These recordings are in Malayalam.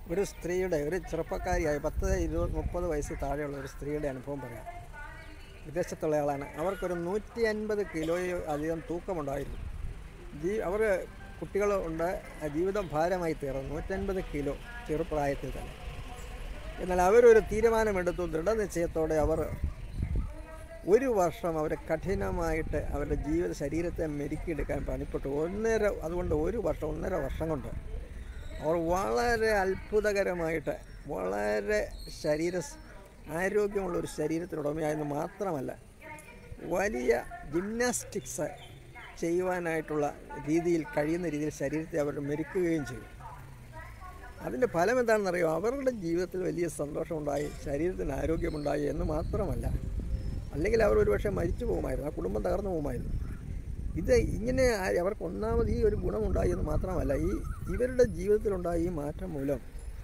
ഒരു സ്ത്രീയുടെ ഒരു ചെറുപ്പക്കാരിയായ പത്ത് ഇരുപത് മുപ്പത് വയസ്സ് താഴെയുള്ള ഒരു സ്ത്രീയുടെ അനുഭവം പറയാം വിദേശത്തുള്ള ആളാണ് അവർക്കൊരു നൂറ്റി അൻപത് കിലോയോ അധികം തൂക്കമുണ്ടായിരുന്നു ജീ അവർ കുട്ടികൾ ഉണ്ട് ആ ജീവിതം ഭാരമായി തീർന്നു നൂറ്റൻപത് കിലോ ചെറുപ്രായത്തിൽ തന്നെ എന്നാൽ അവരൊരു തീരുമാനമെടുത്തു ദൃഢനിശ്ചയത്തോടെ അവർ ഒരു വർഷം അവർ കഠിനമായിട്ട് അവരുടെ ജീവിത ശരീരത്തെ മെരുക്കിയെടുക്കാൻ പണിപ്പെട്ടു ഒന്നര അതുകൊണ്ട് ഒരു വർഷം ഒന്നര വർഷം കൊണ്ട് അവർ വളരെ അത്ഭുതകരമായിട്ട് വളരെ ശരീര ആരോഗ്യമുള്ള ഒരു ശരീരത്തിനുടമയായെന്ന് മാത്രമല്ല വലിയ ജിംനാസ്റ്റിക്സ് ചെയ്യുവാനായിട്ടുള്ള രീതിയിൽ കഴിയുന്ന രീതിയിൽ ശരീരത്തെ അവർ മെരുക്കുകയും ചെയ്തു അതിൻ്റെ ഫലം എന്താണെന്നറിയോ അവരുടെ ജീവിതത്തിൽ വലിയ സന്തോഷമുണ്ടായി ശരീരത്തിന് ആരോഗ്യമുണ്ടായി എന്ന് മാത്രമല്ല അല്ലെങ്കിൽ അവർ ഒരുപക്ഷെ മരിച്ചു പോകുമായിരുന്നു ആ കുടുംബം തകർന്നു പോകുമായിരുന്നു ഇത് ഇങ്ങനെ ആ- അവർക്ക് ഒന്നാമത് ഈ ഒരു ഗുണമുണ്ടായി എന്ന് മാത്രമല്ല ഈ ഇവരുടെ ജീവിതത്തിലുണ്ടായ ഈ മാറ്റം മൂലം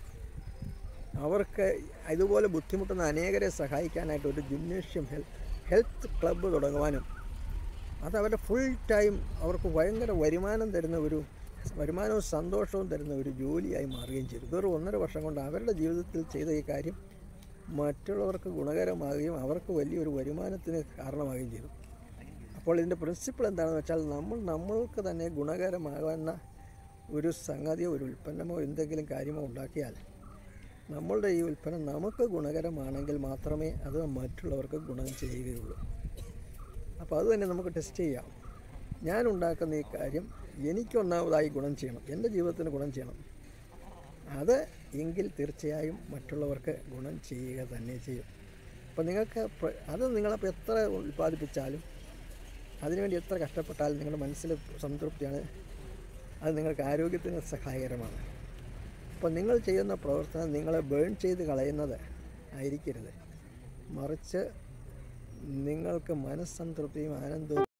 അവർക്ക് ഇതുപോലെ ബുദ്ധിമുട്ടുന്ന അനേകരെ സഹായിക്കാനായിട്ട് ഒരു ജിംനേഷ്യം ഹെൽത്ത് ഹെൽത്ത് ക്ലബ്ബ് തുടങ്ങുവാനും അത് അവരുടെ ഫുൾ ടൈം അവർക്ക് ഭയങ്കര വരുമാനം തരുന്ന ഒരു വരുമാനവും സന്തോഷവും തരുന്ന ഒരു ജോലിയായി മാറുകയും ചെയ്തു വെറും ഒന്നര വർഷം കൊണ്ട് അവരുടെ ജീവിതത്തിൽ ചെയ്ത ഈ കാര്യം മറ്റുള്ളവർക്ക് ഗുണകരമാകുകയും അവർക്ക് വലിയൊരു വരുമാനത്തിന് കാരണമാകുകയും ചെയ്തു അപ്പോൾ ഇതിൻ്റെ പ്രിൻസിപ്പിൾ എന്താണെന്ന് വെച്ചാൽ നമ്മൾ നമ്മൾക്ക് തന്നെ ഗുണകരമാകുന്ന ഒരു സംഗതിയോ ഒരു ഉൽപ്പന്നമോ എന്തെങ്കിലും കാര്യമോ ഉണ്ടാക്കിയാൽ നമ്മളുടെ ഈ ഉൽപ്പന്നം നമുക്ക് ഗുണകരമാണെങ്കിൽ മാത്രമേ അത് മറ്റുള്ളവർക്ക് ഗുണം ചെയ്യുകയുള്ളൂ അപ്പോൾ അത് തന്നെ നമുക്ക് ടെസ്റ്റ് ചെയ്യാം ഞാൻ ഉണ്ടാക്കുന്ന ഈ കാര്യം എനിക്കൊന്നാമതായി ഗുണം ചെയ്യണം എൻ്റെ ജീവിതത്തിന് ഗുണം ചെയ്യണം അത് എങ്കിൽ തീർച്ചയായും മറ്റുള്ളവർക്ക് ഗുണം ചെയ്യുക തന്നെ ചെയ്യും അപ്പോൾ നിങ്ങൾക്ക് പ്ര- അത് നിങ്ങളപ്പോൾ എത്ര ഉൽപ്പാദിപ്പിച്ചാലും അതിനുവേണ്ടി എത്ര കഷ്ടപ്പെട്ടാലും നിങ്ങളുടെ മനസ്സിൽ സംതൃപ്തിയാണ് അത് നിങ്ങൾക്ക് ആരോഗ്യത്തിന് സഹായകരമാണ് അപ്പോൾ നിങ്ങൾ ചെയ്യുന്ന പ്രവർത്തനം നിങ്ങളെ ബേൺ ചെയ്ത് കളയുന്നത് ആയിരിക്കരുത് മറിച്ച് നിങ്ങൾക്ക് മനസ്സംതൃപ്തിയും ആനന്ദവും